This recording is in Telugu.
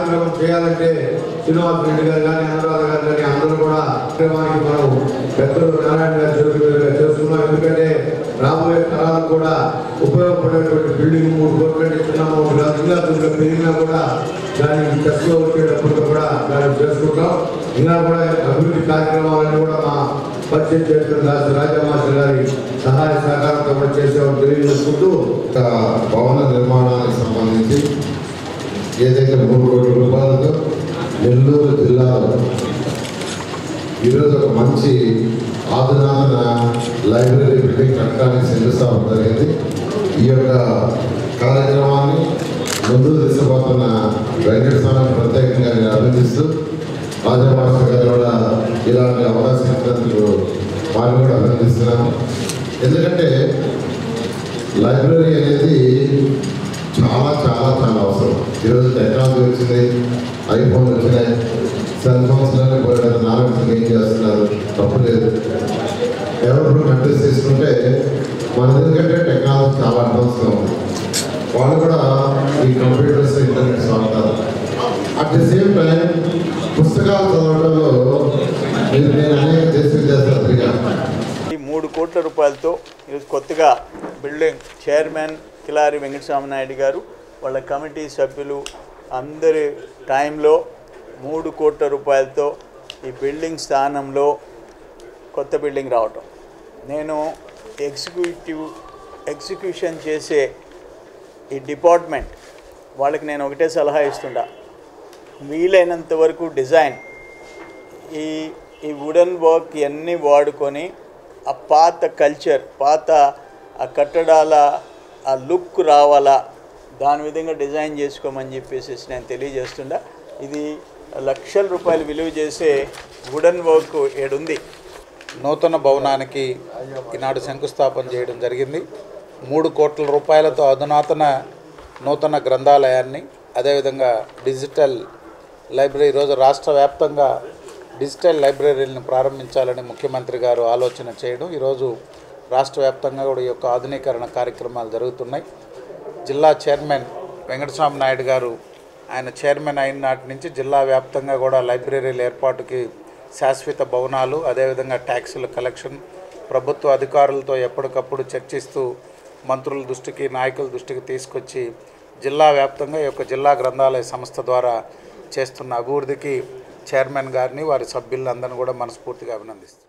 కార్యక్రమం చేయాలంటే శ్రీనివాస్ రెడ్డి గారు కానీ అనురాధ గారు కానీ అందరూ కూడా కార్యక్రమానికి మనం పెద్దలు నారాయణ గారు చేతుల మీదుగా చేస్తున్నాం ఎందుకంటే రాబోయే తరాలకు కూడా ఉపయోగపడేటువంటి బిల్డింగ్ మూడు కోట్లు అంటే చిన్న అమౌంట్ కాదు ఇంకా కొంచెం పెరిగినా కూడా దానికి ఖర్చులో వచ్చేటప్పుడు కూడా దాన్ని చేసుకుంటాం ఇంకా కూడా అభివృద్ధి కార్యక్రమాలన్నీ కూడా మా పరిచయం చేస్తున్న దాస్ రాజా మాస్టర్ గారి సహాయ సహకారంతో కూడా చేసేవాళ్ళు తెలియజేసుకుంటూ ఒక భవన నిర్మాణానికి సంబంధించి ఏదైతే మూడు కోట్ల రూపాయలతో నెల్లూరు జిల్లాలో ఈరోజు ఒక మంచి ఆధునాతన లైబ్రరీ బిల్డింగ్ కట్టడానికి శంకుస్థాపన జరిగింది ఈ యొక్క కార్యక్రమాన్ని ముందుకు తీసుకుపోతున్న వెంకటస్వామి ప్రత్యేకంగా నేను అభినందిస్తూ రాజా మాస్టర్ గారు కూడా ఇలాంటి అవకాశం ఇచ్చినందుకు వారిని కూడా అభినందిస్తున్నాను ఎందుకంటే లైబ్రరీ అనేది చాలా చాలా చాలా అవసరం ఈరోజు టెక్నాలజీ వచ్చింది ఐఫోన్ వచ్చినాయి సెల్ ఫోన్స్లోనే పోయాడు నాలెడ్జ్ ఏం చేస్తున్నారు తప్పు లేదు డెవలప్మెంట్ కంట్రీస్ తీసుకుంటే మన ఎందుకంటే టెక్నాలజీ చాలా అడ్వాన్స్గా ఉంది వాళ్ళు కూడా ఈ కంప్యూటర్స్ ఇంటర్నెట్స్ వాడతారు అట్ ది సేమ్ టైం పుస్తకాలు చదవడంలో మీరు నేను అనేక దేశ విదేశాలు తిరిగాను ఈ మూడు కోట్ల రూపాయలతో ఈరోజు కొత్తగా బిల్డింగ్ చైర్మన్ కిలారి వెంకటస్వామి నాయుడు గారు వాళ్ళ కమిటీ సభ్యులు అందరి టైంలో మూడు కోట్ల రూపాయలతో ఈ బిల్డింగ్ స్థానంలో కొత్త బిల్డింగ్ రావటం నేను ఎగ్జిక్యూటివ్ ఎగ్జిక్యూషన్ చేసే ఈ డిపార్ట్మెంట్ వాళ్ళకి నేను ఒకటే సలహా ఇస్తుండా వీలైనంత వరకు డిజైన్ ఈ ఈ వుడెన్ వర్క్ ఇవన్నీ వాడుకొని ఆ పాత కల్చర్ పాత ఆ కట్టడాల ఆ లుక్ రావాలా దాని విధంగా డిజైన్ చేసుకోమని చెప్పేసి నేను తెలియజేస్తుండా ఇది లక్షల రూపాయలు విలువ చేసే వుడెన్ వర్క్ ఏడుంది నూతన భవనానికి ఈనాడు శంకుస్థాపన చేయడం జరిగింది మూడు కోట్ల రూపాయలతో అధునాతన నూతన గ్రంథాలయాన్ని అదేవిధంగా డిజిటల్ లైబ్రరీ ఈరోజు రాష్ట్ర వ్యాప్తంగా డిజిటల్ లైబ్రరీలను ప్రారంభించాలని ముఖ్యమంత్రి గారు ఆలోచన చేయడం ఈరోజు రాష్ట్ర వ్యాప్తంగా కూడా ఈ యొక్క ఆధునీకరణ కార్యక్రమాలు జరుగుతున్నాయి జిల్లా చైర్మన్ వెంకటస్వామి నాయుడు గారు ఆయన చైర్మన్ అయిన నాటి నుంచి జిల్లా వ్యాప్తంగా కూడా లైబ్రరీల ఏర్పాటుకి శాశ్వత భవనాలు అదేవిధంగా ట్యాక్సుల కలెక్షన్ ప్రభుత్వ అధికారులతో ఎప్పటికప్పుడు చర్చిస్తూ మంత్రుల దృష్టికి నాయకుల దృష్టికి తీసుకొచ్చి జిల్లా వ్యాప్తంగా ఈ యొక్క జిల్లా గ్రంథాలయ సంస్థ ద్వారా చేస్తున్న అభివృద్ధికి చైర్మన్ గారిని వారి సభ్యులందరినీ కూడా మనస్ఫూర్తిగా అభినందిస్తాను